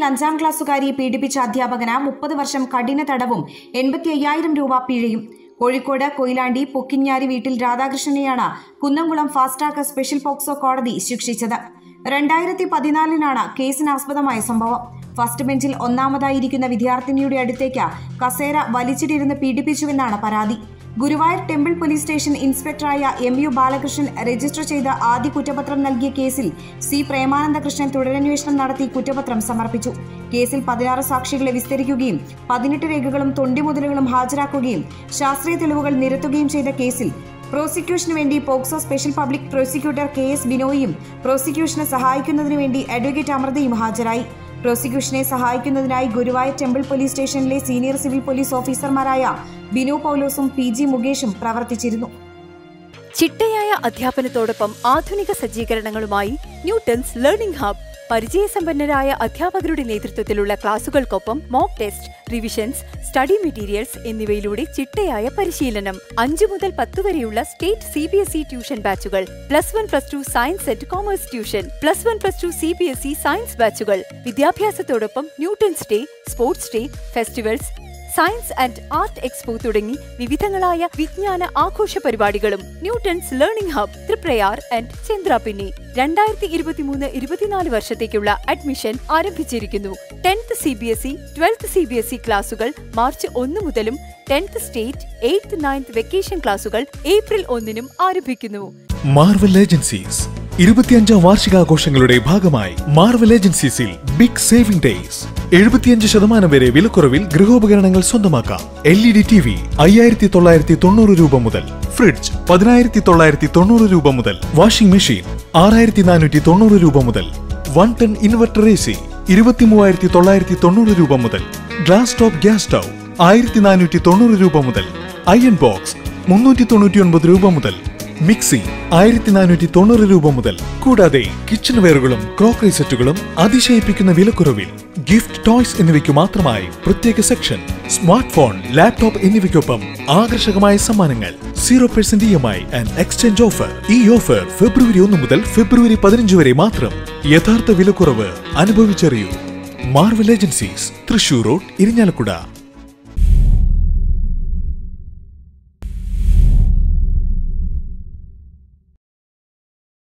അഞ്ചാം ക്ലാസ്സുകാരിയെ പീഡിപ്പിച്ച അധ്യാപകന് മുപ്പത് വർഷം കഠിന തടവും എൺപത്തി അയ്യായിരം രൂപ പിഴയും കോഴിക്കോട് കൊയിലാണ്ടി പൊക്കിഞ്ഞാരി വീട്ടിൽ രാധാകൃഷ്ണനെയാണ് Kunnamkulam fast track special POCSO കോടതി ശിക്ഷിച്ചത് രണ്ടായിരത്തി പതിനാലിനാണ് കേസിനാസ്പദമായ സംഭവം ഫസ്റ്റ് ബെഞ്ചിൽ ഒന്നാമതായിരിക്കുന്ന വിദ്യാർത്ഥിനിയുടെ അടുത്തേക്ക് കസേര വലിച്ചിട്ടിരുന്ന് പീഡിപ്പിച്ചുവെന്നാണ് പരാതി ഗുരുവായൂർ ടെമ്പിൾ പോലീസ് സ്റ്റേഷൻ ഇൻസ്പെക്ടറായ എം യു ബാലകൃഷ്ണൻ രജിസ്റ്റർ ചെയ്ത ആദ്യ കുറ്റപത്രം നൽകിയ കേസിൽ സി പ്രേമാനന്ദകൃഷ്ണൻ തുടരന്വേഷണം നടത്തി കുറ്റപത്രം സമർപ്പിച്ചു കേസിൽ പതിനാറ് സാക്ഷികളെ വിസ്തരിക്കുകയും പതിനെട്ട് രേഖകളും തൊണ്ടിമുതലുകളും ഹാജരാക്കുകയും ശാസ്ത്രീയ തെളിവുകൾ നിരത്തുകയും ചെയ്ത കേസിൽ പ്രോസിക്യൂഷന് വേണ്ടി POCSO special public prosecutor K S ബിനോയിയും പ്രോസിക്യൂഷനെ സഹായിക്കുന്നതിനു വേണ്ടി അഡ്വക്കേറ്റ് അമൃതയും ഹാജരായി പ്രോസിക്യൂഷനെ സഹായിക്കുന്നതിനായി ഗുരുവായൂർ ടെമ്പിൾ പോലീസ് സ്റ്റേഷനിലെ സീനിയർ സിവിൽ പോലീസ് ഓഫീസർമാരായ ബിനു പൗലോസും പി ജി മുകേഷും പ്രവർത്തിച്ചിരുന്നു ചിട്ടയായ അധ്യാപനത്തോടൊപ്പം ആധുനിക സജ്ജീകരണങ്ങളുമായി ന്യൂട്ടൺസ് ലേണിംഗ് ഹബ് പരിചയസമ്പന്നരായ അധ്യാപകരുടെ നേതൃത്വത്തിലുള്ള ക്ലാസുകൾക്കൊപ്പം mock test revisions study materials എന്നിവയിലൂടെ ചിട്ടയായ പരിശീലനം അഞ്ചു മുതൽ പത്ത് വരെയുള്ള state C B S E tuition ബാച്ചുകൾ plus one plus two science and commerce tuition plus one plus two C B S E science ബാച്ചുകൾ വിദ്യാഭ്യാസത്തോടൊപ്പം Newton's day sports day festivals science and art expo തുടങ്ങി വിവിധങ്ങളായ വിജ്ഞാന ആഘോഷ പരിപാടികളും Newton's learning hub Triprayar and Chandrapinni രണ്ടായിരത്തി ഇരുപത്തിമൂന്ന് ഇരുപത്തിനാല് വർഷത്തേക്കുള്ള അഡ്മിഷൻ ആരംഭിച്ചിരിക്കുന്നു tenth C B S E twelfth C B S E ക്ലാസുകൾ മാർച്ച് ഒന്ന് മുതലും tenth state eighth ninth vacation ക്ലാസുകൾ ഏപ്രിൽ ഒന്നിനും ആരംഭിക്കുന്നു മാർവൽ ഏജൻസീസ് ഇരുപത്തിയഞ്ചാം വാർഷികാഘോഷങ്ങളുടെ ഭാഗമായി മാർവൽ ഏജൻസീസിൽ ബിഗ് സേവിംഗ് ഡേയ്സ് എഴുപത്തിയഞ്ച് ശതമാനം വരെ വിലക്കുറവിൽ ഗൃഹോപകരണങ്ങൾ സ്വന്തമാക്കാം L E D T V അയ്യായിരത്തി തൊള്ളായിരത്തി തൊണ്ണൂറ് രൂപ മുതൽ ഫ്രിഡ്ജ് പതിനായിരത്തി തൊള്ളായിരത്തി തൊണ്ണൂറ് രൂപ മുതൽ വാഷിംഗ് മെഷീൻ ആറായിരത്തി നാനൂറ്റി തൊണ്ണൂറ് രൂപ മുതൽ one ton inverter A C ഇരുപത്തി മൂവായിരത്തി തൊള്ളായിരത്തി തൊണ്ണൂറ് രൂപ മുതൽ ഗ്ലാസ് ടോപ്പ് ഗ്യാസ് സ്റ്റൗ ആയിരത്തി നാനൂറ്റി തൊണ്ണൂറ് രൂപ മുതൽ അയൺ ബോക്സ് മുന്നൂറ്റി തൊണ്ണൂറ്റി ഒൻപത് രൂപ മുതൽ മിക്സി ആയിരത്തി നാനൂറ്റി തൊണ്ണൂറ് രൂപ മുതൽ കൂടാതെ കിച്ചൺ വെയറുകളും ക്രോക്കറി സെറ്റുകളും അതിശയിപ്പിക്കുന്ന വിലക്കുറവിൽ ഗിഫ്റ്റ് ടോയ്സ് എന്നിവയ്ക്ക് മാത്രമായി പ്രത്യേക സെക്ഷൻ സ്മാർട്ട് ഫോൺ ലാപ്ടോപ്പ് എന്നിവയ്ക്കൊപ്പം ആകർഷകമായ സമ്മാനങ്ങൾ zero percent E M I and exchange offer ഈ ഓഫർ ഫെബ്രുവരി ഒന്ന് മുതൽ ഫെബ്രുവരി പതിനഞ്ച് വരെ മാത്രം യഥാർത്ഥ വിലക്കുറവ് അനുഭവിച്ചറിയൂ Marvel agencies Thrissur road Irinjalakuda